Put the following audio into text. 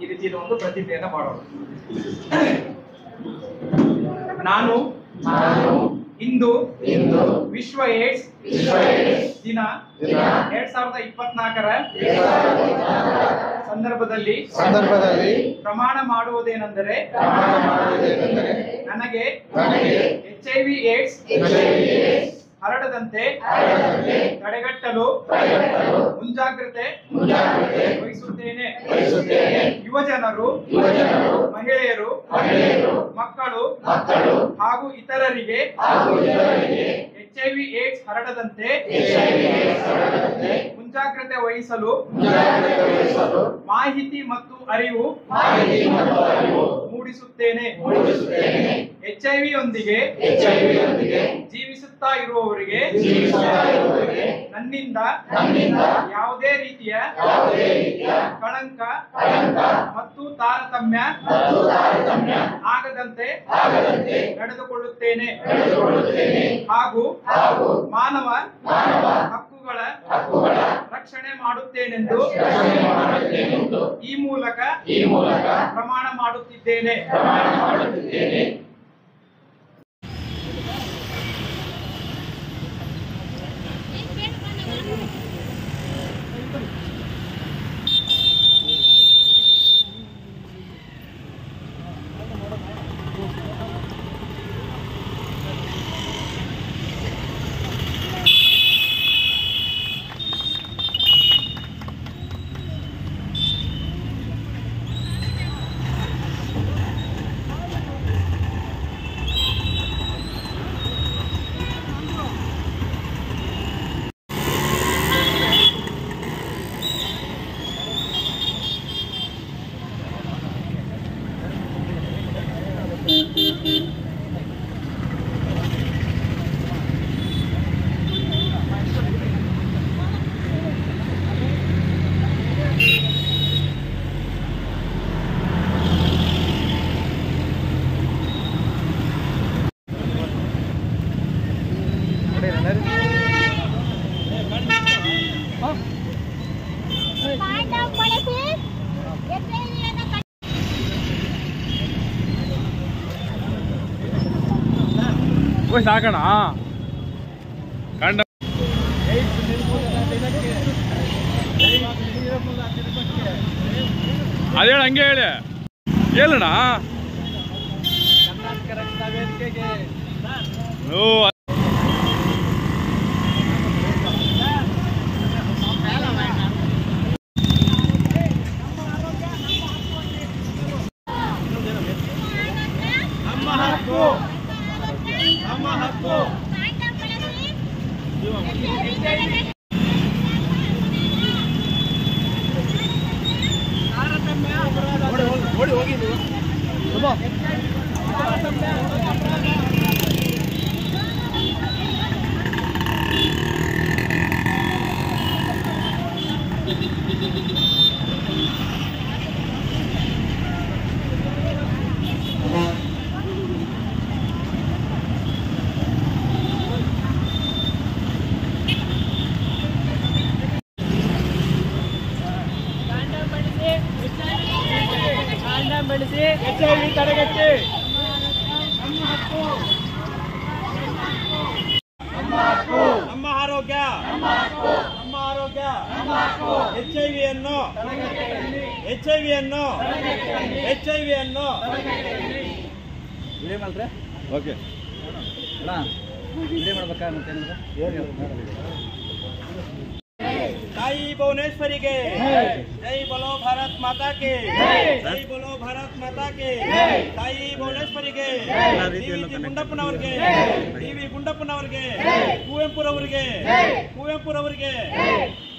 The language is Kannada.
ಈ ರೀತಿಯ ಒಂದು ಪ್ರತಿಜ್ಞೆಯನ್ನ ಮಾಡೋಣ ನಾನು ಇಂದು ವಿಶ್ವ ಏಡ್ಸ್ ದಿನ ಎರಡ್ ಸಾವಿರದ ಇಪ್ಪತ್ನಾಲ್ಕರ ಸಂದರ್ಭದಲ್ಲಿ ಸಂದರ್ಭದಲ್ಲಿ ಪ್ರಮಾಣ ಮಾಡುವುದೇನೆಂದರೆ ಪ್ರಮಾಣ ಮಾಡುವುದೇನೆಂದರೆ ನನಗೆ ನನಗೆ H I V AIDS HIV ಹರಡದಂತೆ ಹರಡದಂತೆ ತಡೆಗಟ್ಟಲು ತಡೆಗಟ್ಟಲು ಮುಂಜಾಗ್ರತೆ ಮುಂಜಾಗ್ರತೆ ವಹಿಸುತ್ತೇನೆ ವಹಿಸುತ್ತೇನೆ ಯುವಜನರು ಯುವಜನರು ಮಹಿಳೆಯರು ಮಹಿಳೆಯರು ಮಕ್ಕಳು ಮಕ್ಕಳು ಹಾಗೂ ಇತರರಿಗೆ ಹಾಗೂ ಇತರರಿಗೆ ಎಚ್ ಐ ವಿ ಏಡ್ಸ್ ಹರಡದಂತೆ HIV AIDS ಹರಡದಂತೆ ಮುಂಜಾಗ್ರತೆ ವಹಿಸಲು ಮುಂಜಾಗ್ರತೆ ವಹಿಸಲು ಮಾಹಿತಿ ಮತ್ತು ಅರಿವು ಮಾಹಿತಿ ಮತ್ತು ಅರಿವು ಮೂಡಿಸುತ್ತೇನೆ ಮೂಡಿಸುತ್ತೇನೆ ಎಚ್ ಐ ವಿ ಯೊಂದಿಗೆ HIV ಯೊಂದಿಗೆ ಜೀವಿಸುತ್ತಾ ಇರುವವರಿಗೆ ಜೀವಿಸುತ್ತಾ ಇರುವವರಿಗೆ ನನ್ನಿಂದ ನನ್ನಿಂದ ಯಾವುದೇ ರೀತಿಯ ಯಾವುದೇ ರೀತಿಯ ಕಳಂಕ ಕಳಂಕ ಮತ್ತು ತಾರತಮ್ಯ ಮತ್ತು ತಾರತಮ್ಯ ಆಗದಂತೆ ಆಗದಂತೆ ನಡೆದುಕೊಳ್ಳುತ್ತೇನೆ ನಡೆದುಕೊಳ್ಳುತ್ತೇನೆ ಹಾಗೂ ಹಾಗೂ ಮಾನವ ಮಾನವ ಹಕ್ಕುಗಳ ಹಕ್ಕುಗಳ ರಕ್ಷಣೆ ಮಾಡುತ್ತೇನೆಂದು ರಕ್ಷಣೆ ಮಾಡುತ್ತೇನೆಂದು ಈ ಮೂಲಕ ಈ ಮೂಲಕ ಪ್ರಮಾಣ ಮಾಡುತ್ತಿದ್ದೇನೆ ಪ್ರಮಾಣ ಮಾಡುತ್ತಿದ್ದೇನೆ ಕಾಂಡಂ ಬಳಸಿ ಎಚ್ಚರಿಕೆಯನ್ನು ಕಟ್- ಓಯ್ ಸಾಕಣ ಕಂಡ ಅದೇ ಹೇಳ ಹಂಗೆ ಹೇಳಿ ಹೇಳಣ್ಣ ಓ ನಮ್ಮ ಹಕ್ಕು ನಮ್ಮ ಹಕ್ಕು ಕಾಂಡಂ ಬಳಸಿ ಎಚ್ಚರಿಕೆಯನ್ನು ಕಾಂಡಂ ಬಳಸಿ ಎಚ್ ಐ ವಿ ತಡೆಗಟ್ಟಿ ನಮ್ಮ ಆರೋಗ್ಯ ನಮ್ಮ ಆರೋಗ್ಯ ಎಚ್ ಐ ವಿಯನ್ನು ಎಚ್ ಐ ವಿಯನ್ನು ಎಚ್ ಐ ವಿಯನ್ನು ಓಕೆ ತಾಯಿ ಭುವನೇಶ್ವರಿಗೆ ಜೈ ಬೋಲೋ ಭಾರತ್ ಮಾತಾ ಕೆ ಜೈ ಬೋಲೋ ಭಾರತ್ ಮಾತಾ ಕೆ ತಾಯಿ ಭುವನೇಶ್ವರಿಗೆ ಡಿ ಗುಂಡಪ್ಪನವರಿಗೆ ಡಿ ವಿ ಗುಂಡಪ್ಪನವರಿಗೆ ಕುವೆಂಪುರವರಿಗೆ ಕುವೆಂಪುರವರಿಗೆ